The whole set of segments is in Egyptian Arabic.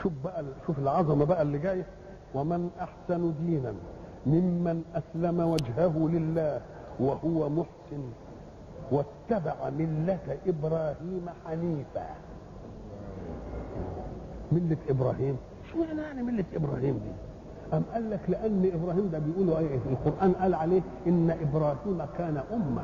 شوف بقى شوف العظمه بقى اللي جايه ومن احسن دينا ممن اسلم وجهه لله وهو محسن واتبع مله ابراهيم حنيفا مله ابراهيم شو معنى يعني مله ابراهيم دي أم قال لك لأن إبراهيم ده بيقولوا إيه القرآن قال عليه إن إبراهيم كان أمة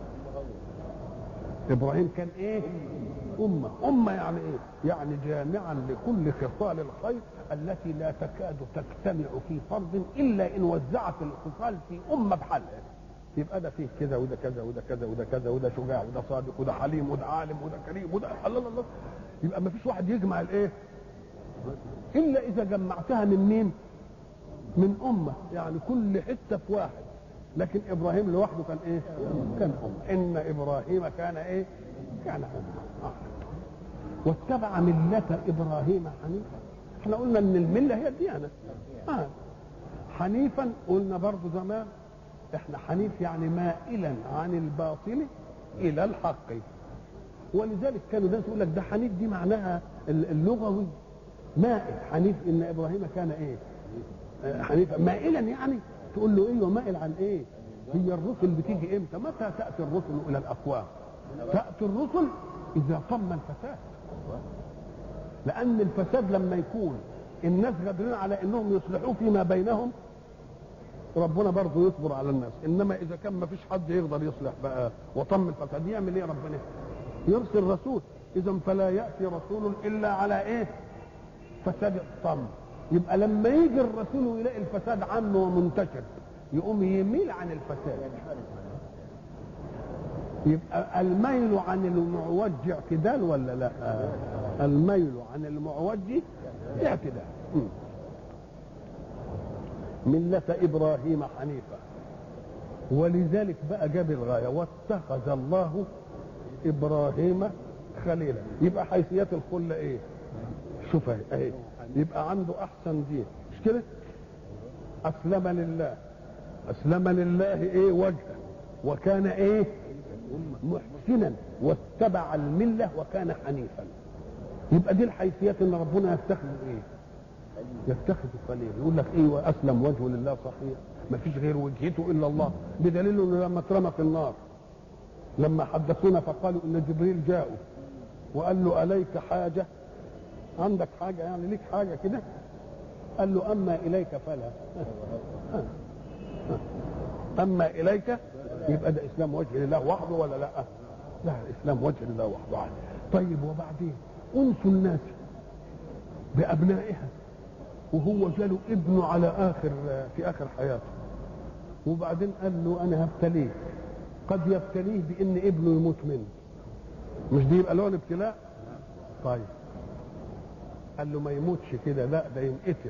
إبراهيم كان إيه أمة أمة يعني إيه يعني جامعا لكل خصال الخير التي لا تكاد تجتمع في فرد إلا إن وزعت الخصال في أمة بحالها يبقى ده فيه كذا وده كذا وده كذا وده كذا وده شجاع وده صادق وده حليم وده عالم وده كريم وده الله الله الله يبقى ما فيش واحد يجمع الايه الا اذا جمعتها من مين من امه يعني كل حته في واحد لكن ابراهيم لوحده كان ايه كان امه ان ابراهيم كان ايه كان امه آه. واتبع مله ابراهيم حنيفا احنا قلنا ان المله هي الديانه آه. حنيفا قلنا برضو زمان احنا حنيف يعني مائلا عن الباطل الى الحق ولذلك كانوا ناس يقول لك ده حنيف دي معناها اللغوي مائل حنيف ان ابراهيم كان ايه حنيفا مائلا يعني تقول له ايه ومائل عن ايه هي الرسل بتيجي امتى متى تاتي الرسل الى الاقوام تاتي الرسل اذا طم الفساد لان الفساد لما يكون الناس قادرين على انهم يصلحوه فيما بينهم ربنا برضه يصبر على الناس انما اذا كان ما فيش حد يقدر يصلح بقى وطم الفساد يعمل ايه ربنا يرسل رسول اذا فلا ياتي رسول الا على ايه فساد الطم يبقى لما يجي الرسول ويلاقي الفساد عنه ومنتشر يقوم يميل عن الفساد يبقى الميل عن المعوج اعتدال ولا لا الميل عن المعوج اعتدال ملة إبراهيم حنيفا ولذلك بقى جاب الغاية واتخذ الله إبراهيم خليلا يبقى حيثيات الخلة إيه شوف اهي اهي يبقى عنده أحسن دين مش كده أسلم لله أسلم لله إيه وجهه وكان إيه محسنا واتبع الملة وكان حنيفا يبقى دي الحيثيات ان ربنا يتخذ ايه يتخذ خليل يقول لك ايه واسلم وجهه لله صحيح ما فيش غير وجهته الا الله بدليل انه لما اترمى في النار لما حدثونا فقالوا ان جبريل جاءه وقال له اليك حاجه عندك حاجه يعني ليك حاجه كده قال له اما اليك فلا اما اليك يبقى ده اسلام وجه لله وحده ولا لا لا اسلام وجه لله وحده طيب وبعدين انس الناس بابنائها وهو جاله ابنه على اخر في اخر حياته وبعدين قال له انا هبتليك قد يبتليه بان ابنه يموت منه مش دي يبقى له ابتلاء طيب قال له ما يموتش كده لا ده ينقتل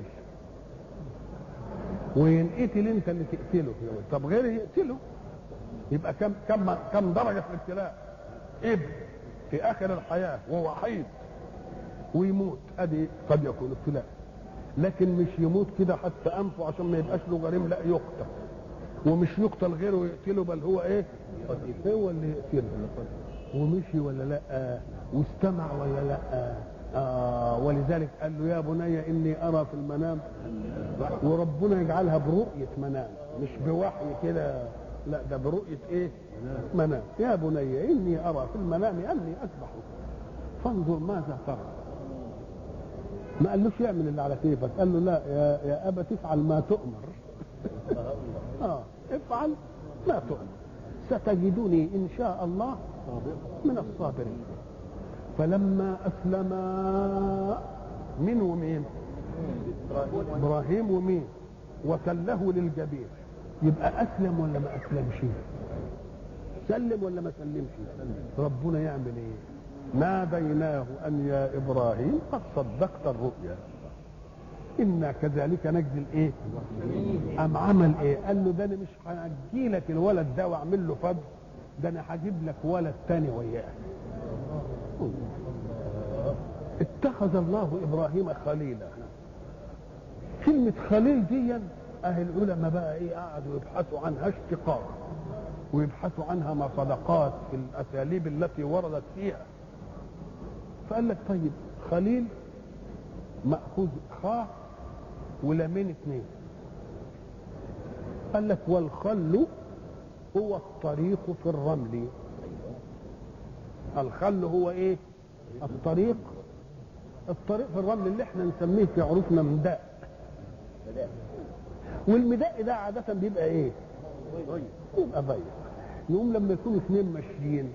وينقتل انت اللي تقتله طب غيره يقتله يبقى كم كم كم درجه في الابتلاء ابن في اخر الحياه ووحيد ويموت ادي قد يكون ابتلاء لكن مش يموت كده حتى انفه عشان ما يبقاش له غريم لا يقتل ومش يقتل غيره ويقتله بل هو ايه هو اللي يقتله ومشي ولا لا واستمع ولا لا آه ولذلك قال له يا بني اني ارى في المنام وربنا يجعلها برؤيه منام مش بوحي كده لا ده برؤيه ايه منام يا بني اني ارى في المنام اني اذبحك فانظر ماذا ترى ما قالوش يعمل اللي على كيفك قال له لا يا, يا ابا تفعل ما تؤمر اه افعل ما تؤمر ستجدني ان شاء الله من الصابرين فلما اسلم من ومين ابراهيم ومين وتله للجبين يبقى اسلم ولا ما اسلمش سلم ولا ما سلمش ربنا يعمل ايه ناديناه ان يا ابراهيم قد صدقت الرؤيا انا كذلك نجزي الايه ام عمل ايه قال له ده انا مش هجي لك الولد ده واعمل له فضل ده انا هجيب لك ولد تاني وياه اتخذ الله ابراهيم خليلا كلمة خليل دي اهل العلماء بقى ايه قعدوا يبحثوا عنها اشتقاق ويبحثوا عنها مصدقات في الاساليب التي وردت فيها فقال لك طيب خليل مأخوذ خاء ولامين اثنين قال لك والخل هو الطريق في الرمل الخل هو ايه الطريق الطريق في الرمل اللي احنا نسميه في عروفنا مداء والمداء ده عادة بيبقى ايه بيبقى ضيق يقوم لما يكونوا اثنين ماشيين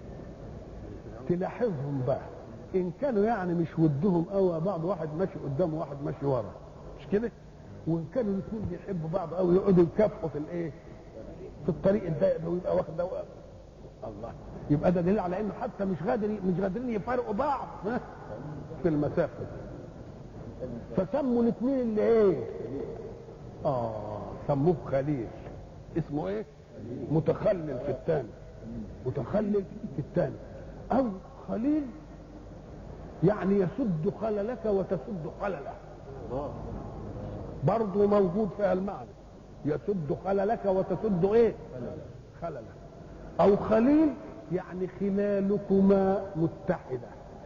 تلاحظهم بقى ان كانوا يعني مش ودهم قوي بعض واحد ماشي قدام وواحد ماشي ورا مش كده وان كانوا الاثنين بيحبوا بعض قوي يقعدوا يكافحوا في الايه في الطريق الضيق ده ويبقى واخد ده وقف. الله يبقى ده دليل على انه حتى مش قادر مش قادرين يفارقوا بعض ها؟ في المسافه فسموا الاثنين اللي ايه اه سموه خليل اسمه ايه متخلل في الثاني متخلل في الثاني او خليل يعني يسد خللك وتسد خلله برضه موجود فيها المعنى يسد خللك وتسد ايه خلله او خليل يعني خلالكما متحده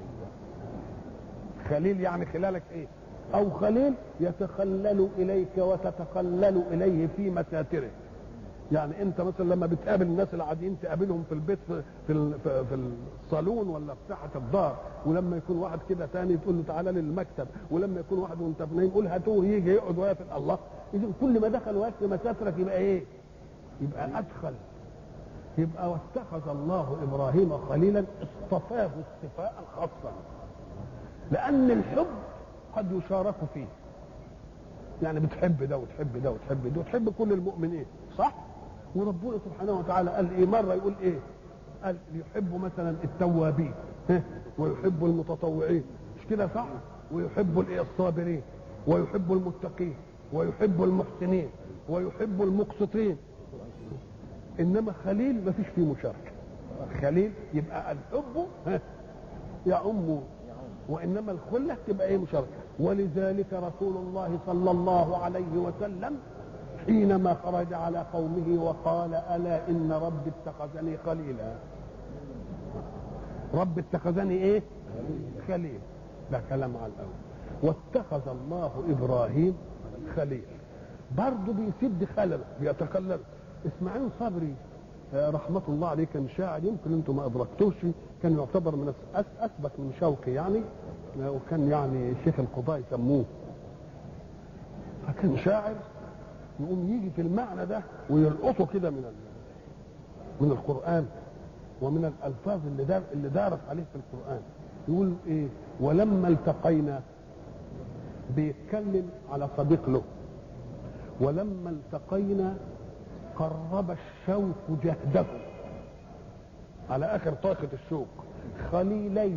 خليل يعني خلالك ايه او خليل يتخلل اليك وتتخلل اليه في مساتره يعني انت مثلا لما بتقابل الناس العاديين تقابلهم في البيت في في, ال- في, في الصالون ولا في ساحه الدار ولما يكون واحد كده تاني تقول له تعالى للمكتب ولما يكون واحد وانت نايم قول هاتوه يجي يقعد ويا في الله اذا كل ما دخل وقت مساترك يبقى ايه؟ يبقى ادخل يبقى واتخذ الله ابراهيم خليلا اصطفاه اصطفاء خاصا لان الحب قد يشارك فيه يعني بتحب ده وتحب ده وتحب ده وتحب كل المؤمنين صح وربنا سبحانه وتعالى قال ايه مره يقول ايه قال يحب مثلا التوابين ها؟ ويحب المتطوعين مش كده صح ويحب الايه الصابرين ويحب المتقين ويحب المحسنين ويحب المقسطين انما خليل ما فيش فيه مشاركه خليل يبقى الحب ها يعم وانما الخله تبقى ايه مشاركه ولذلك رسول الله صلى الله عليه وسلم حينما خرج على قومه وقال الا ان ربي اتخذني خليلا رب اتخذني ايه خليل ده كلام على الاول واتخذ الله ابراهيم خليل برضه بيسد خلل بيتخلل اسماعيل صبري آه، رحمة الله عليه كان شاعر يمكن انتم ما ادركتوش كان يعتبر من أس- أس- اثبت من شوقي يعني آه، وكان يعني شيخ القضاء يسموه فكان شاعر يقوم يجي في المعنى ده ويلقطه كده من ال- من القرآن ومن الالفاظ اللي دار اللي دارت عليه في القرآن يقول ايه ولما التقينا بيتكلم على صديق له ولما التقينا قرب الشوك جهده على اخر طاقة الشوك خليلين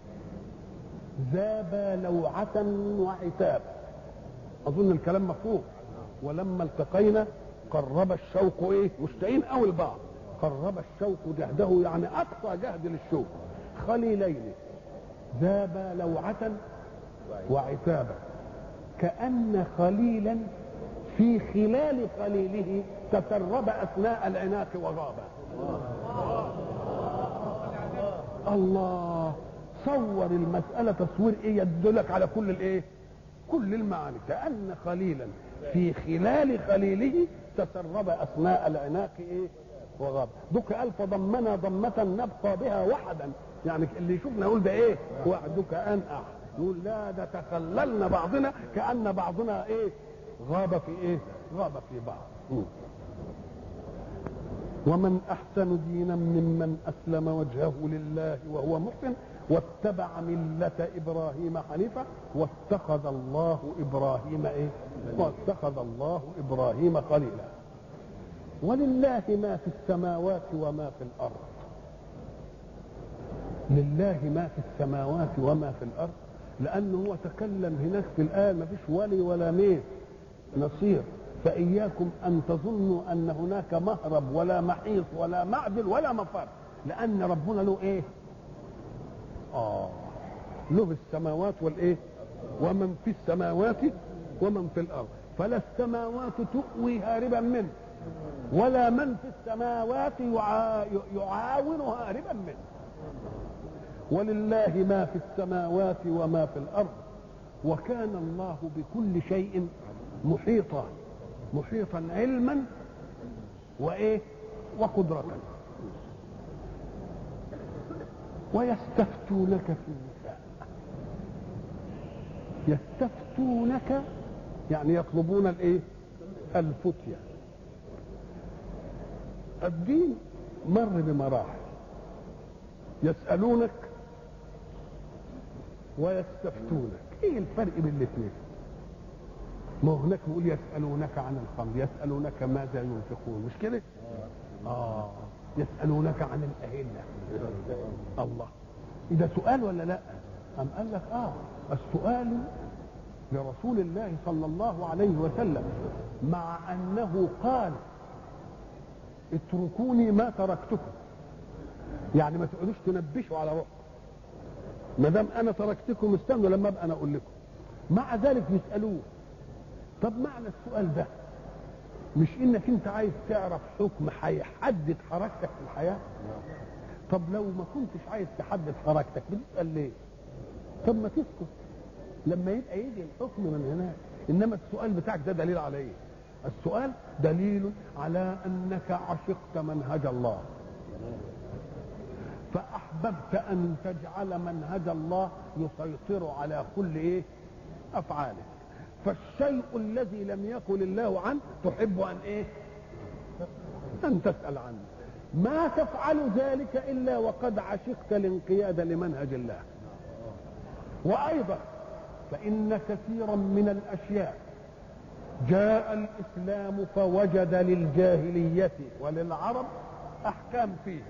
ذابا لوعة وعتاب اظن الكلام مفهوم ولما التقينا قرب الشوق ايه مشتاقين قوي لبعض قرب الشوق جهده يعني اقصى جهد للشوق خليلين ذابا لوعة وعتابا كأن خليلا في خلال خليله تسرب اثناء العناق وغاب الله صور المسألة تصوير ايه يدلك على كل الايه كل المعاني كأن خليلا في خلال خليله تسرب اثناء العناق ايه وغاب دك الف ضمنا ضمة نبقى بها وحدا يعني اللي يشوفنا يقول ده ايه وعدك ان احد يقول لا ده تخللنا بعضنا كأن بعضنا ايه غاب في ايه غاب في بعض م. ومن احسن دينا ممن اسلم وجهه لله وهو محسن واتبع ملة ابراهيم حنيفا واتخذ الله ابراهيم ايه واتخذ الله ابراهيم خليلا ولله ما في السماوات وما في الارض لله ما في السماوات وما في الارض لانه هو تكلم هناك في الايه ما فيش ولي ولا مين نصير فإياكم أن تظنوا أن هناك مهرب ولا محيص ولا معدل ولا مفر لأن ربنا له إيه؟ آه له السماوات والإيه؟ ومن في السماوات ومن في الأرض فلا السماوات تؤوي هاربا منه ولا من في السماوات يعا... يعاون هاربا منه ولله ما في السماوات وما في الأرض وكان الله بكل شيء محيطا محيطا علما وايه وقدرة ويستفتونك في النساء يستفتونك يعني يطلبون الايه الفتية الدين مر بمراحل يسألونك ويستفتونك ايه الفرق بين الاثنين ما هناك بيقول يسألونك عن الخمر يسألونك ماذا ينفقون مش كده اه يسألونك عن الأهلة الله إذا سؤال ولا لا أم قال لك آه السؤال لرسول الله صلى الله عليه وسلم مع أنه قال اتركوني ما تركتكم يعني ما تقعدوش تنبشوا على روحكم ما دام انا تركتكم استنوا لما ابقى انا اقول لكم مع ذلك يسالوه طب معنى السؤال ده مش انك انت عايز تعرف حكم هيحدد حركتك في الحياه طب لو ما كنتش عايز تحدد حركتك بتسال ليه طب ما تسكت لما يبقى يجي الحكم من هناك انما السؤال بتاعك ده دليل على ايه السؤال دليل على انك عشقت منهج الله فاحببت ان تجعل منهج الله يسيطر على كل ايه افعالك فالشيء الذي لم يقل الله عنه تحب ان ايه ان تسال عنه ما تفعل ذلك الا وقد عشقت الانقياد لمنهج الله وايضا فان كثيرا من الاشياء جاء الاسلام فوجد للجاهليه وللعرب احكام فيه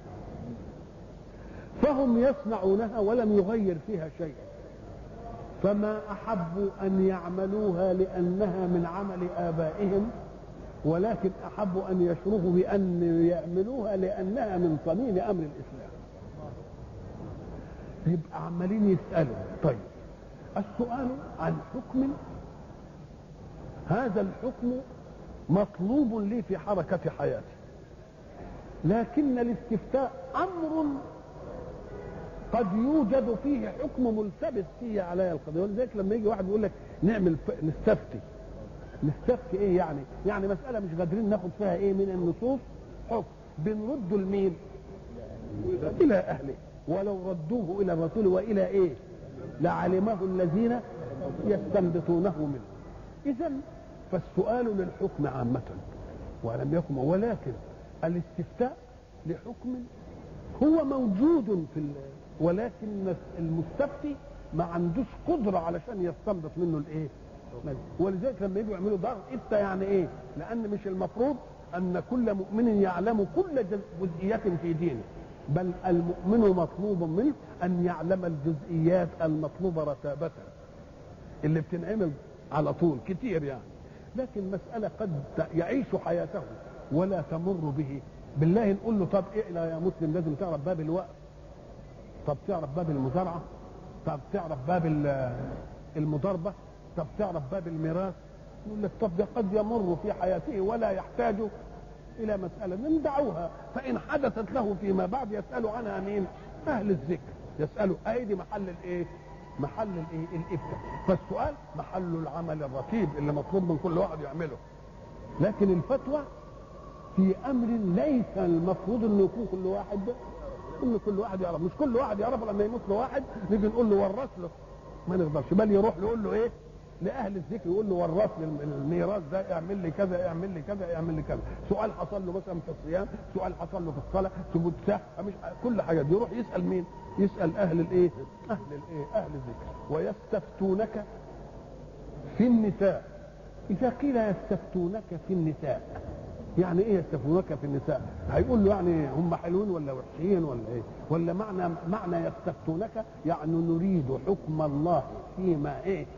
فهم يصنعونها ولم يغير فيها شيئا فما احبوا ان يعملوها لانها من عمل ابائهم ولكن احبوا ان يشرفوا بان يعملوها لانها من صميم امر الاسلام يبقى عمالين يسالوا طيب السؤال عن حكم هذا الحكم مطلوب لي في حركه حياتي لكن الاستفتاء امر قد يوجد فيه حكم ملتبس فيه علي القضيه ولذلك لما يجي واحد يقول لك نعمل ف... نستفتي نستفتي ايه يعني؟ يعني مساله مش قادرين ناخد فيها ايه من النصوص حكم بنرده لمين؟ الى اهله ولو ردوه الى الرسول والى ايه؟ لعلمه الذين يستنبطونه منه. اذا فالسؤال للحكم عامة ولم يكن ولكن الاستفتاء لحكم هو موجود في ولكن المستفتي ما عندوش قدره علشان يستنبط منه الايه؟ ولذلك لما يجوا يعملوا دار افتى يعني ايه؟ لان مش المفروض ان كل مؤمن يعلم كل جزئيات في دينه بل المؤمن مطلوب منه ان يعلم الجزئيات المطلوبه رتابه اللي بتنعمل على طول كتير يعني لكن مسألة قد يعيش حياته ولا تمر به بالله نقول له طب اقلى يا مسلم لازم تعرف باب الوقت طب تعرف باب المزارعة طب تعرف باب المضاربة طب تعرف باب الميراث يقول لك طب ده قد يمر في حياته ولا يحتاج إلى مسألة ندعوها فإن حدثت له فيما بعد يسأل عنها مين؟ أهل الذكر يسألوا أيدي محل الإيه؟ محل الايه الافتاء فالسؤال محل العمل الرتيب اللي مطلوب من كل واحد يعمله لكن الفتوى في امر ليس المفروض انه يكون كل واحد ان كل واحد يعرف مش كل واحد يعرف لما يموت له واحد نيجي نقول له ورث له ما نقدرش بل يروح يقول له ايه لاهل الذكر يقول له ورث لي الميراث ده اعمل لي كذا اعمل لي كذا اعمل لي كذا سؤال حصل له مثلا في الصيام سؤال حصل له في الصلاه سجود سهو مش كل حاجه دي يروح يسال مين يسال اهل الايه اهل الايه اهل الذكر ويستفتونك في النساء اذا قيل يستفتونك في النساء يعني ايه يستفتونك في النساء هيقول له يعني هم حلوين ولا وحشين ولا ايه ولا معنى معنى يستفتونك يعني نريد حكم الله فيما ايه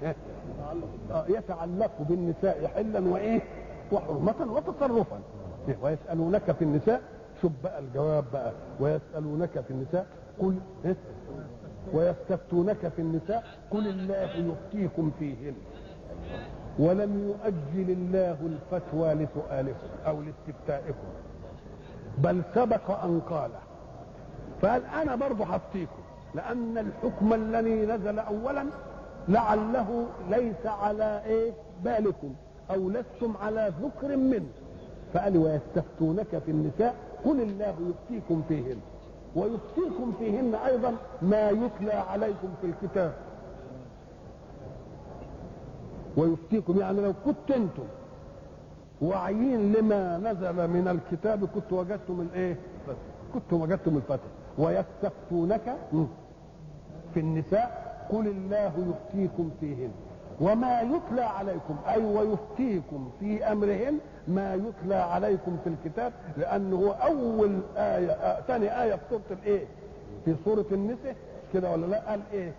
يتعلق بالنساء حلا وايه وحرمة وتصرفا ويسألونك في النساء شوف بقى الجواب بقى ويسألونك في النساء قل إيه؟ ويستفتونك في النساء قل الله يفتيكم فيهن ولم يؤجل الله الفتوى لسؤالكم او لاستفتائكم بل سبق ان قال فقال انا برضه هفتيكم لان الحكم الذي نزل اولا لعله ليس على ايه بالكم او لستم على ذكر منه فقال ويستفتونك في النساء قل الله يفتيكم فيهن ويفتيكم فيهن ايضا ما يتلى عليكم في الكتاب ويفتيكم يعني لو كنت انتم واعيين لما نزل من الكتاب كنت وجدتم الايه كنت وجدتم الفتح ويستفتونك في النساء قل الله يفتيكم فيهن وما يتلى عليكم اي ويفتيكم في امرهن ما يتلى عليكم في الكتاب لانه هو اول ايه آه ثاني ايه في سوره الايه في سوره النساء كده ولا لا قال ايه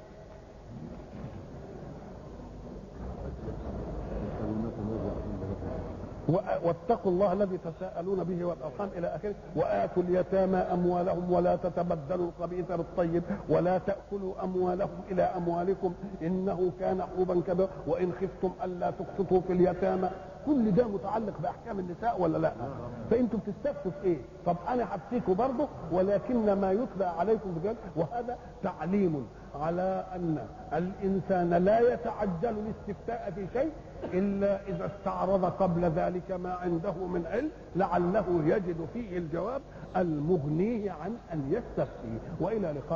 واتقوا الله الذي تساءلون به والارحام الى اخره واتوا اليتامى اموالهم ولا تتبدلوا الخبيث بالطيب ولا تاكلوا اموالهم الى اموالكم انه كان حوبا كبيرا وان خفتم الا تقسطوا في اليتامى كل ده متعلق باحكام النساء ولا لا فانتم بتستفتوا في ايه طب انا هفتيكوا برضه ولكن ما يتلى عليكم بجد وهذا تعليم على ان الانسان لا يتعجل الاستفتاء في شيء الا اذا استعرض قبل ذلك ما عنده من علم لعله يجد فيه الجواب المغنيه عن ان يستفتي والى لقاء